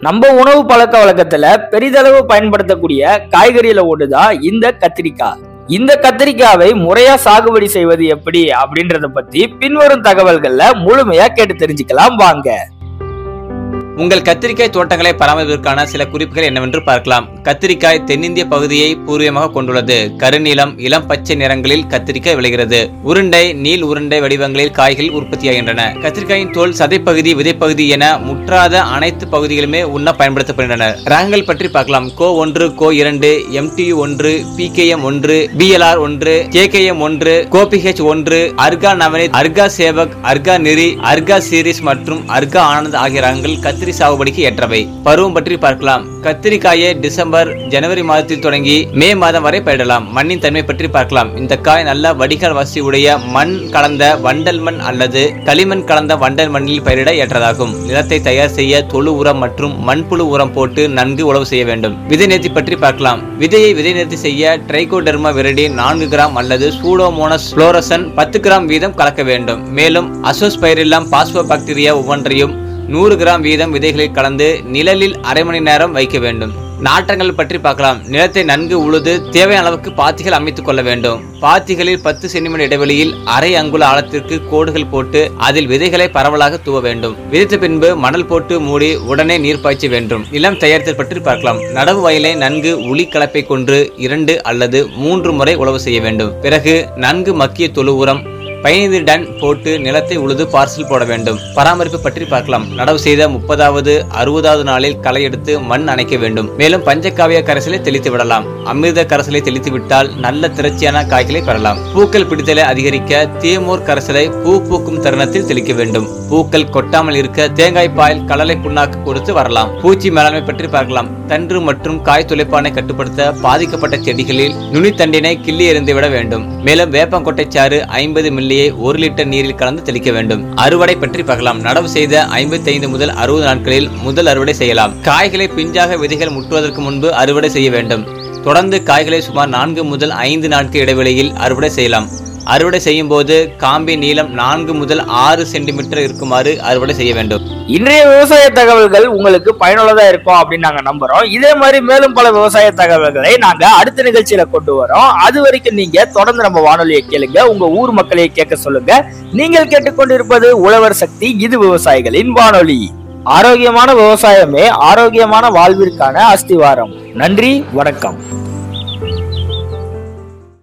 நம்ம உணவு பழக்க வழக்கத்துல பெரிதளவு பயன்படுத்தக்கூடிய காய்கறியில ஒண்ணுதான் இந்த கத்திரிக்காய் இந்த கத்திரிக்காவை முறையா சாகுபடி செய்வது எப்படி அப்படின்றத பத்தி பின்வரும் தகவல்கள்ல முழுமையா கேட்டு தெரிஞ்சுக்கலாம் வாங்க உங்கள் கத்திரிக்காய் தோட்டங்களை பராமரிப்பதற்கான சில குறிப்புகள் என்னவென்று பார்க்கலாம் கத்திரிக்காய் தென்னிந்திய பகுதியை பூர்வீகமாக கொண்டுள்ளது கருநீலம் இளம் பச்சை நிறங்களில் கத்திரிக்காய் விளைகிறது உருண்டை நீள் உருண்டை வடிவங்களில் காய்கள் உற்பத்தியாகின்றன கத்திரிக்காயின் தோல் சதைப்பகுதி விதைப்பகுதி என முற்றாத அனைத்து பகுதிகளுமே உண்ண பயன்படுத்தப்படுகின்றன ரகங்கள் பற்றி பார்க்கலாம் கோ ஒன்று கோ இரண்டு எம்டியு ஒன்று பிகேஎம் ஒன்று பிஎல்ஆர் ஒன்று கேகேஎம் ஒன்று கோபிஹெச் ஒன்று அர்கா நவனித் அர்கா சேவக் அர்கா நெறி அர்கா சீரிஸ் மற்றும் அர்கா ஆனந்த் ஆகிய ரகங்கள் கத்திரி சாகுபடிக்கு ஏற்றவை பருவம் பற்றி பார்க்கலாம் கத்திரிக்காயை டிசம்பர் ஜனவரி மாதத்தில் தொடங்கி மே மாதம் வரை பயிரிடலாம் மண்ணின் தன்மை பற்றி பார்க்கலாம் இந்த காய் நல்ல வடிகால் வசதி உடைய மண் கலந்த வண்டல் மண் அல்லது களிமண் கலந்த வண்டல் மண்ணில் பயிரிட ஏற்றதாகும் நிலத்தை தயார் செய்ய தொழு உரம் மற்றும் மண்புழு உரம் போட்டு நன்கு உழவு செய்ய வேண்டும் விதை நேர்த்தி பற்றி பார்க்கலாம் விதையை விதை நேர்த்தி செய்ய ட்ரைகோடெர்மா விரடி நான்கு கிராம் அல்லது சூடோமோனஸ் புளோரசன் பத்து கிராம் வீதம் கலக்க வேண்டும் மேலும் அசோஸ்பைரில்லாம் பாஸ்போ பாக்டீரியா ஒவ்வொன்றையும் நூறு கிராம் வீதம் விதைகளில் கலந்து நிழலில் அரை மணி நேரம் வைக்க வேண்டும் நாற்றங்கள் பற்றி பார்க்கலாம் நிலத்தை நன்கு உழுது தேவையான அளவுக்கு பாத்திகள் அமைத்துக் கொள்ள வேண்டும் பாத்திகளில் பத்து சென்டிமீட்டர் இடைவெளியில் அரை அங்குல ஆழத்திற்கு கோடுகள் போட்டு அதில் விதைகளை பரவலாக தூவ வேண்டும் விதைத்த பின்பு மணல் போட்டு மூடி உடனே நீர் பாய்ச்ச வேண்டும் நிலம் தயாரித்தல் பற்றி பார்க்கலாம் நடவு வயலை நன்கு உளி கலப்பை கொண்டு இரண்டு அல்லது மூன்று முறை உழவு செய்ய வேண்டும் பிறகு நன்கு மக்கிய தொழு உரம் பதினைந்து டன் போட்டு நிலத்தை உழுது பார்சல் போட வேண்டும் பராமரிப்பு பற்றி பார்க்கலாம் நடவு செய்த முப்பதாவது அறுபதாவது நாளில் களை எடுத்து மண் அணைக்க வேண்டும் மேலும் பஞ்சகாவிய கரைசலை தெளித்து விடலாம் அமிர்த கரைசலை தெளித்து விட்டால் நல்ல திரட்சியான காய்களை பெறலாம் பூக்கள் பிடித்தலை அதிகரிக்க தேமோர் கரைசலை பூ பூக்கும் தருணத்தில் தெளிக்க வேண்டும் பூக்கள் கொட்டாமல் இருக்க தேங்காய் பால் கடலை புண்ணாக்கு கொடுத்து வரலாம் பூச்சி மேலாண்மை பற்றி பார்க்கலாம் தன்று மற்றும் காய் துளைப்பானை கட்டுப்படுத்த பாதிக்கப்பட்ட செடிகளில் நுனித்தண்டினை கிள்ளி எறிந்து விட வேண்டும் மேலும் வேப்பங்கொட்டை சாறு ஐம்பது மில்லியை ஒரு லிட்டர் நீரில் கலந்து தெளிக்க வேண்டும் அறுவடை பற்றி பார்க்கலாம் நடவு செய்த ஐம்பத்தி ஐந்து முதல் அறுபது நாட்களில் முதல் அறுவடை செய்யலாம் காய்களை பிஞ்சாக விதைகள் முட்டுவதற்கு முன்பு அறுவடை செய்ய வேண்டும் தொடர்ந்து காய்களை சுமார் நான்கு முதல் ஐந்து நாட்கள் இடைவெளியில் அறுவடை செய்யலாம் அறுவடை செய்யும் போது காம்பின் நீளம் நான்கு முதல் ஆறு சென்டிமீட்டர் இருக்குமாறு அறுவடை செய்ய வேண்டும் இன்றைய விவசாய தகவல்கள் உங்களுக்கு பயனுள்ளதா இருக்கும் அப்படின்னு நாங்க நம்புறோம் இதே மாதிரி மேலும் பல விவசாய தகவல்களை நாங்க அடுத்த நிகழ்ச்சியில கொண்டு வரோம் அது வரைக்கும் நீங்க தொடர்ந்து நம்ம வானொலியை கேளுங்க உங்க ஊர் மக்களை கேட்க சொல்லுங்க நீங்கள் கேட்டுக்கொண்டிருப்பது உழவர் சக்தி இது விவசாயிகளின் வானொலி ஆரோக்கியமான விவசாயமே ஆரோக்கியமான வாழ்விற்கான அஸ்திவாரம் நன்றி வணக்கம்